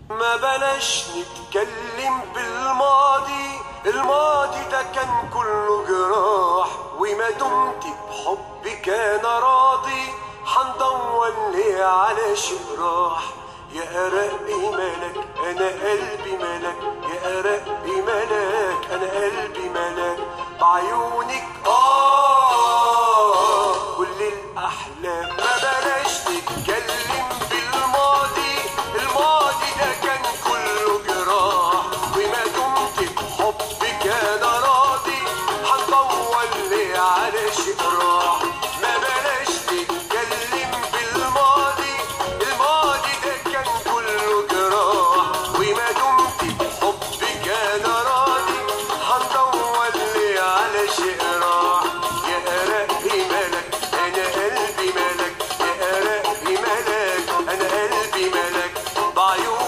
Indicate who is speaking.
Speaker 1: ما بلاش نتكلم بالماضي الماضي ده كان كله جراح وما دمت بحبك انا راضي حندور لي على شيء راح يا أرقي ملك أنا قلبي ملك يا أرقي ملك أنا قلبي ملك بعيونك آه كل الأحلام ما بلاش نتكلم بالماضي الماضي ده كان كله جراح وما دمت بحبك أنا راضي هندور لي على شيء راح ما بلاش نتكلم بالماضي الماضي ده كان كله جراح وما دمت بحبك أنا راضي هندور لي على شيء راح يا أرقي ملك أنا قلبي ملك يا أرقي ملك أنا قلبي ملك بعيون